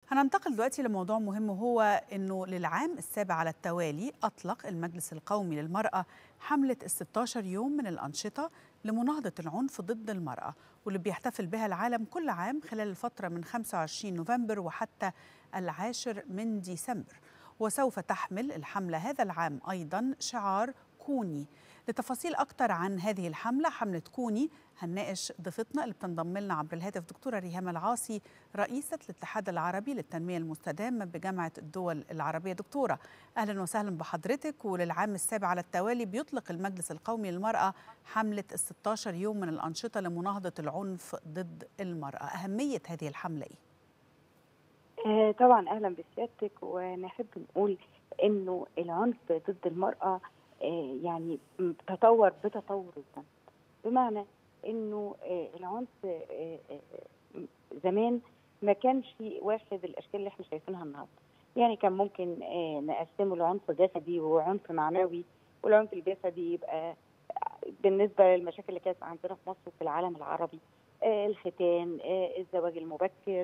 هننتقل دلوقتي لموضوع مهم وهو انه للعام السابع على التوالي اطلق المجلس القومي للمراه حمله ال 16 يوم من الانشطه لمناهضه العنف ضد المراه واللي بيحتفل بها العالم كل عام خلال الفتره من 25 نوفمبر وحتى العاشر من ديسمبر وسوف تحمل الحمله هذا العام ايضا شعار كوني لتفاصيل أكثر عن هذه الحملة حملة كوني هنناقش ضيفتنا اللي بتنضم لنا عبر الهاتف دكتورة ريهام العاصي رئيسة الاتحاد العربي للتنمية المستدامة بجامعة الدول العربية دكتورة أهلا وسهلا بحضرتك وللعام السابع على التوالي بيطلق المجلس القومي للمرأة حملة ال 16 يوم من الأنشطة لمناهضة العنف ضد المرأة أهمية هذه الحملة إيه؟ آه طبعا أهلا بسيادتك ونحب نقول إنه العنف ضد المرأة يعني تطور بتطور الزمن بمعنى انه العنف زمان ما كانش واخد الاشكال اللي احنا شايفينها النهارده يعني كان ممكن نقسمه لعنف جسدي وعنف معنوي والعنف الجسدي يبقى بالنسبه للمشاكل اللي كانت عندنا في مصر وفي العالم العربي الختان الزواج المبكر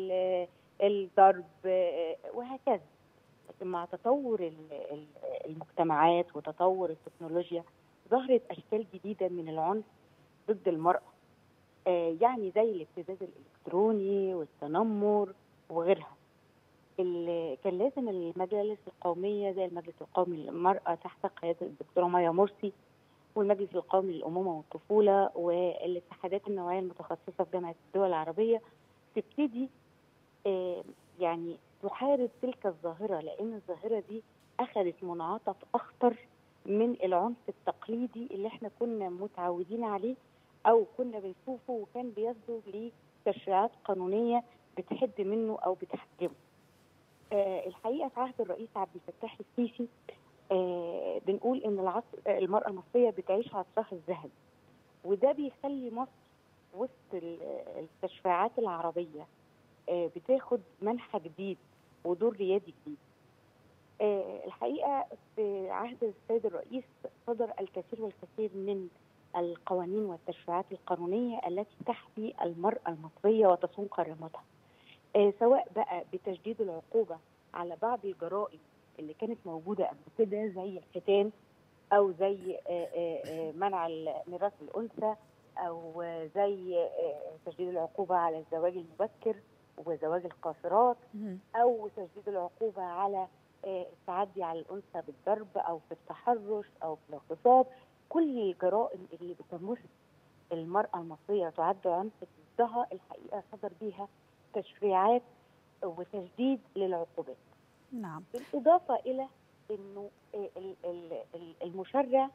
الضرب وهكذا لكن مع تطور المجتمعات وتطور التكنولوجيا ظهرت اشكال جديده من العنف ضد المراه آه يعني زي الابتزاز الالكتروني والتنمر وغيرها اللي كان لازم المجالس القوميه زي المجلس القومي للمراه تحت قياده الدكتوره مايا مرسي والمجلس القومي للامومه والطفوله والاتحادات النوعيه المتخصصه في جامعه الدول العربيه تبتدي آه يعني تحارب تلك الظاهرة لأن الظاهرة دي أخذت منعطف أخطر من العنف التقليدي اللي احنا كنا متعودين عليه أو كنا بنشوفه وكان بيصدر لتشريعات قانونية بتحد منه أو بتحجمه. آه الحقيقة في عهد الرئيس عبد الفتاح السيسي آه بنقول إن العصر المرأة المصرية بتعيش عصرها الذهبي وده بيخلي مصر وسط التشريعات العربية بتاخد منحى جديد ودور ريادي جديد. الحقيقه في عهد السيد الرئيس صدر الكثير والكثير من القوانين والتشريعات القانونيه التي تحمي المراه المصريه وتصون كرامتها. سواء بقى بتشديد العقوبه على بعض الجرائم اللي كانت موجوده قبل كده زي الختان او زي منع ميراث الانثى او زي تشديد العقوبه على الزواج المبكر وزواج القاصرات او تشديد العقوبه على التعدي على الانثى بالضرب او في التحرش او في الاغتصاب كل الجرائم اللي بتمس المراه المصريه تعد عنف ضدها الحقيقه صدر بيها تشريعات وتشديد للعقوبات. نعم. بالاضافه الى انه المشرع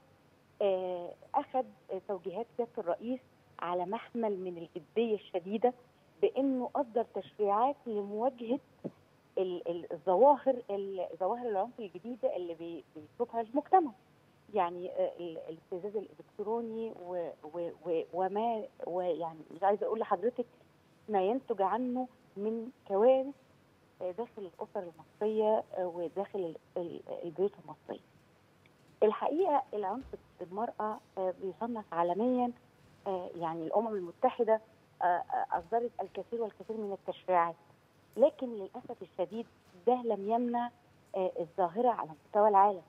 اخذ توجيهات سياده الرئيس على محمل من الجديه الشديده بانه اصدر تشريعات لمواجهه الظواهر ظواهر العنف الجديده اللي بيشوفها المجتمع يعني الابتزاز الالكتروني وما ويعني مش عايزه اقول لحضرتك ما ينتج عنه من كوارث داخل الاسر المصريه وداخل البيوت المصريه. الحقيقه العنف ضد المراه بيصنف عالميا يعني الامم المتحده اصدرت الكثير والكثير من التشريعات لكن للاسف الشديد ده لم يمنع الظاهره على مستوى العالم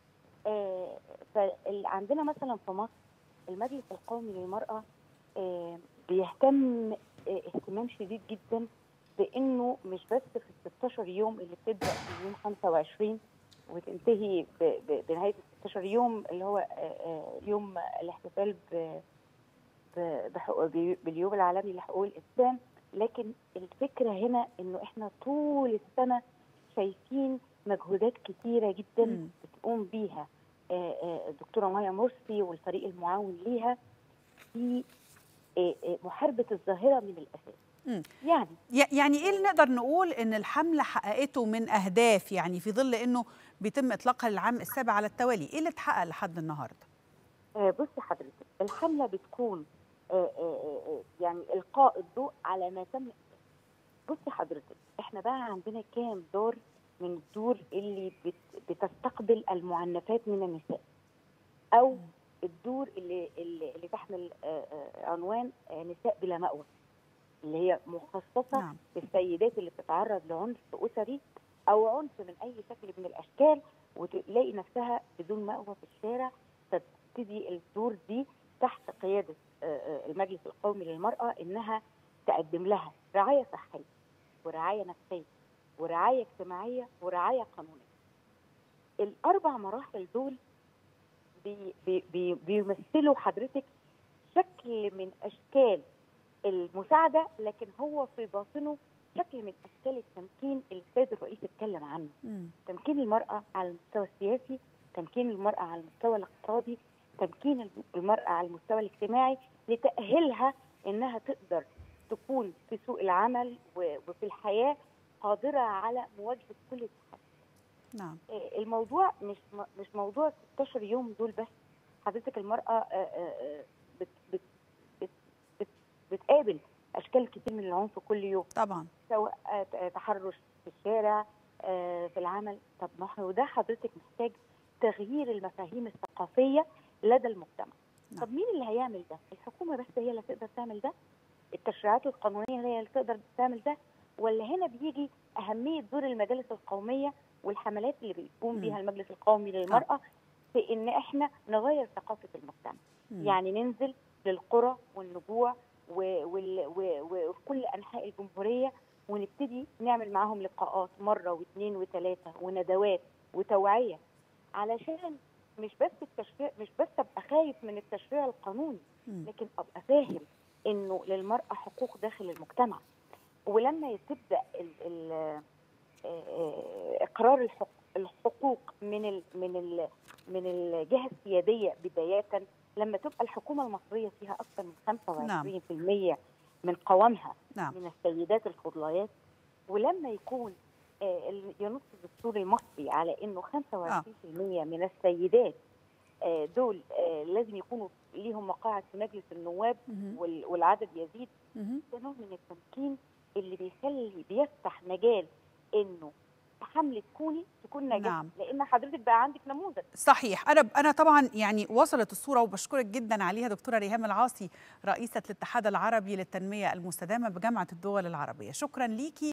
فعندنا مثلا في مصر المجلس القومي للمراه بيهتم اهتمام شديد جدا بانه مش بس في ال 16 يوم اللي بتبدا في يوم 25 وتنتهي بنهايه ال 16 يوم اللي هو يوم الاحتفال باليوم العالمي لحقوق الانسان لكن الفكره هنا انه احنا طول السنه شايفين مجهودات كتيره جدا م. بتقوم بيها الدكتوره مايا مرسي والفريق المعاون ليها في محاربه الظاهره من الاساس م. يعني يعني ايه اللي نقدر نقول ان الحمله حققته من اهداف يعني في ظل انه بيتم اطلاقها للعام السابع على التوالي ايه اللي اتحقق لحد النهارده بصي حضرتك الحمله بتكون يعني القاء الضوء على ما تم بصي حضرتك احنا بقى عندنا كام دور من الدور اللي بتستقبل المعنفات من النساء او الدور اللي اللي, اللي تحمل عنوان نساء بلا مأوى اللي هي مخصصه نعم للسيدات اللي بتتعرض لعنف اسري او عنف من اي شكل من الاشكال وتلاقي نفسها بدون مأوى في الشارع تبتدي الدور دي تحت قياده آه، آه، المجلس القومي للمراه انها تقدم لها رعايه صحيه ورعايه نفسيه ورعايه اجتماعيه ورعايه قانونيه. الاربع مراحل دول بي بي بي بيمثلوا حضرتك شكل من اشكال المساعده لكن هو في باطنه شكل من اشكال التمكين اللي السيد الرئيس اتكلم عنه. مم. تمكين المرأة على المستوى السياسي تمكين المرأة على المستوى الاقتصادي تمكين المرأة على المستوى الاجتماعي لتأهيلها إنها تقدر تكون في سوق العمل و- وفي الحياة قادرة على مواجهة كل التحديات نعم آه، الموضوع مش م- مش موضوع 16 يوم دول بس حضرتك المرأة آه، آه، آه، بت بت بت بت بتقابل أشكال كتير من العنف كل يوم طبعا سواء آه، تحرش في الشارع آه، في العمل طب ما هو ده حضرتك محتاج تغيير المفاهيم الثقافيه لدى المجتمع نعم. طب مين اللي هيعمل ده الحكومه بس هي اللي تقدر تعمل ده التشريعات القانونيه هي اللي تقدر تعمل ده ولا هنا بيجي اهميه دور المجالس القوميه والحملات اللي بيقوم مم. بيها المجلس القومي للمراه في ان احنا نغير ثقافه المجتمع مم. يعني ننزل للقرى والنجوع و- وال- و- و- وفي كل انحاء الجمهوريه ونبتدي نعمل معاهم لقاءات مره واثنين وثلاثه وندوات وتوعيه علشان مش بس التشريع مش بس ابقى خايف من التشريع القانوني مم. لكن ابقى فاهم انه للمراه حقوق داخل المجتمع ولما تبدا ال ال آه، اقرار الحق الحقوق من ال من ال من الجهه السياديه بدايه لما تبقى الحكومه المصريه فيها اكثر من 25% من قوامها نعم من السيدات الفضليات ولما يكون آه، ال- ينص الدستور المصري على انه 25% من السيدات آه، دول آه، لازم يكونوا ليهم مقاعد في مجلس النواب مهم. وال- والعدد يزيد مهم. ده نوع من التمكين اللي بيخلي بيفتح مجال انه حمله كوني تكون ناجحه نعم. لان حضرتك بقى عندك نموذج صحيح انا انا طبعا يعني وصلت الصوره وبشكرك جدا عليها دكتوره ريهام العاصي رئيسه الاتحاد العربي للتنميه المستدامه بجامعه الدول العربيه شكرا ليكي